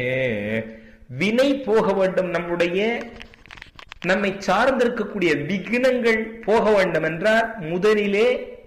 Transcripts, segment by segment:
வினை போக வேண்டும் நம்முடைய நம்மை சார்ந்திருக்கக்கூடிய விக்னங்கள் போக வேண்டும் என்றால் முதலிலே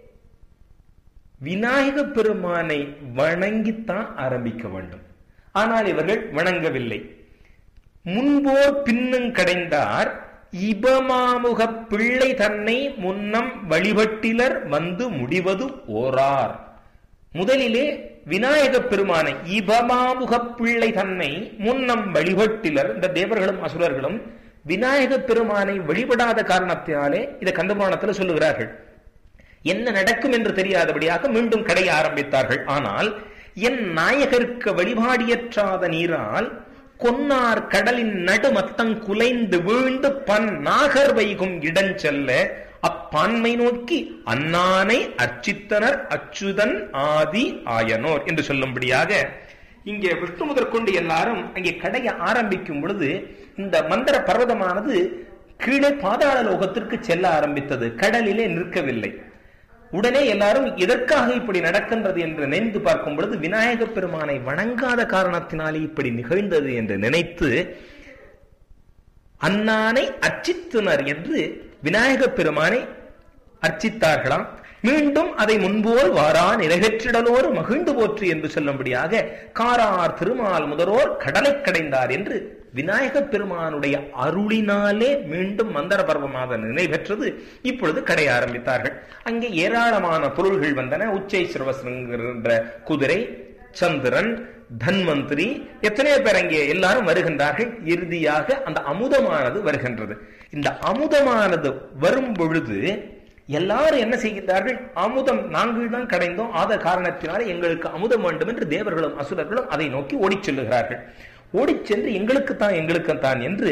விநாயக பெருமானை வணங்கித்தான் ஆரம்பிக்க வேண்டும் ஆனால் இவர்கள் வணங்கவில்லை முன்போர் பின்னும் கடைந்தார் இபமாமுக பிள்ளை தன்னை முன்னம் வழிபட்டிலர் வந்து முடிவது ஓரார் முதலிலே விநாயக பெருமானை இபமாமுக பிள்ளை தன்னை முன்னம் வழிபட்டிலர் இந்த தேவர்களும் அசுரர்களும் விநாயக பெருமானை வழிபடாத காரணத்தினாலே இதை கந்தபுராணத்தில் சொல்லுகிறார்கள் என்ன நடக்கும் என்று தெரியாதபடியாக மீண்டும் கடைய ஆரம்பித்தார்கள் ஆனால் என் நாயகருக்கு வழிபாடியற்றாத நீரால் கொன்னார் கடலின் நடுமத்தங் குலைந்து வீழ்ந்து பன் நாகர் வைகும் இடஞ்செல்ல அப்பான்மை நோக்கி அன்னானை அர்ச்சித்தனர் அச்சுதன் ஆதி ஆயனோர் என்று சொல்லும்படியாக இங்கே விஷ்ணு முதற்கொண்டு எல்லாரும் அங்கே கடைய ஆரம்பிக்கும் பொழுது இந்த மந்திர பர்வதமானது கீழே பாதாள லோகத்திற்கு செல்ல ஆரம்பித்தது கடலிலே நிற்கவில்லை உடனே எல்லாரும் எதற்காக இப்படி நடக்கின்றது என்று நினைந்து பார்க்கும் பொழுது விநாயக பெருமானை வணங்காத காரணத்தினாலே இப்படி நிகழ்ந்தது என்று நினைத்து அன்னானை அர்ச்சித்தனர் என்று விநாயக பெருமானை அர்ச்சித்தார்களாம் மீண்டும் அதை முன்போல் வாரா நிறைவேற்றிடலோர் மகிழ்ந்து போற்று என்று சொல்லும்படியாக காரார் திருமால் முதலோர் கடலை கடைந்தார் என்று விநாயக பெருமானுடைய அருளினாலே மீண்டும் மந்தர பர்வமாக நினைவெற்றது இப்பொழுது கடை ஆரம்பித்தார்கள் அங்கே ஏராளமான பொருள்கள் வந்தன உச்சை சிறுவசங்கிற குதிரை சந்திரன் தன்வந்திரி எத்தனையோ பேர் அங்கே எல்லாரும் வருகின்றார்கள் இறுதியாக அந்த அமுதமானது வருகின்றது இந்த அமுதமானது வரும் பொழுது எல்லாரும் என்ன செய்கின்றார்கள் அமுதம் நாங்கள் தான் கடைந்தோம் ஆத காரணத்தினாலே எங்களுக்கு அமுதம் வேண்டும் என்று தேவர்களும் அசுரர்களும் அதை நோக்கி ஓடிச் செல்லுகிறார்கள் ஓடிச் சென்று எங்களுக்கு தான் எங்களுக்கு தான் என்று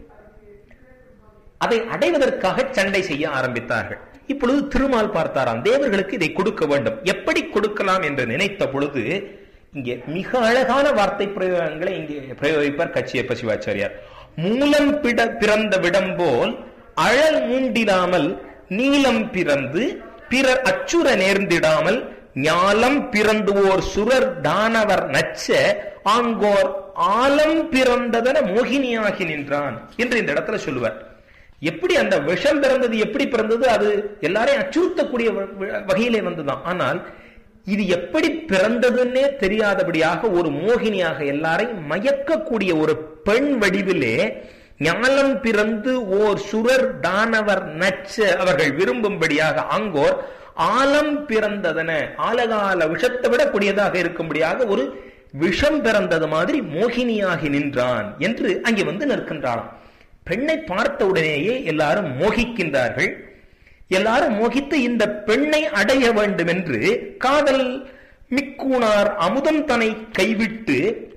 அதை அடைவதற்காக சண்டை செய்ய ஆரம்பித்தார்கள் இப்பொழுது திருமால் பார்த்தாராம் தேவர்களுக்கு இதை கொடுக்க வேண்டும் எப்படி கொடுக்கலாம் என்று நினைத்த பொழுது இங்கே மிக அழகான வார்த்தை பிரயோகங்களை இங்கே பிரயோகிப்பார் கட்சியப்ப சிவாச்சாரியார் மூலம் பிட பிறந்த விடம் போல் அழல் மூண்டிடாமல் நீளம் பிறந்து பிறர் அச்சுர நேர்ந்திடாமல் ஞாலம் பிறந்து ஓர் சுரர் தானவர் நச்ச ஆங்கோர் ஆலம் பிறந்ததன மோகினியாகி நின்றான் என்று இந்த இடத்துல சொல்லுவார் எப்படி அந்த விஷம் பிறந்தது எப்படி பிறந்தது அது எல்லாரையும் அச்சுறுத்தக்கூடிய வகையிலே வந்துதான் ஆனால் இது எப்படி பிறந்ததுன்னே தெரியாதபடியாக ஒரு மோகினியாக எல்லாரையும் மயக்கக்கூடிய ஒரு பெண் வடிவிலே ஞானம் பிறந்து ஓர் சுரர் தானவர் நச்ச அவர்கள் விரும்பும்படியாக அங்கோர் ஆலம் பிறந்ததன ஆலகால விஷத்தை விட கூடியதாக இருக்கும்படியாக ஒரு விஷம் பிறந்தது மாதிரி மோகினியாகி நின்றான் என்று அங்கே வந்து நிற்கின்றாளாம் பெண்ணை பார்த்த உடனேயே எல்லாரும் மோகிக்கின்றார்கள் எல்லாரும் மோகித்து இந்த பெண்ணை அடைய வேண்டும் என்று காதல் மிக்கூனார் அமுதம் தனை கைவிட்டு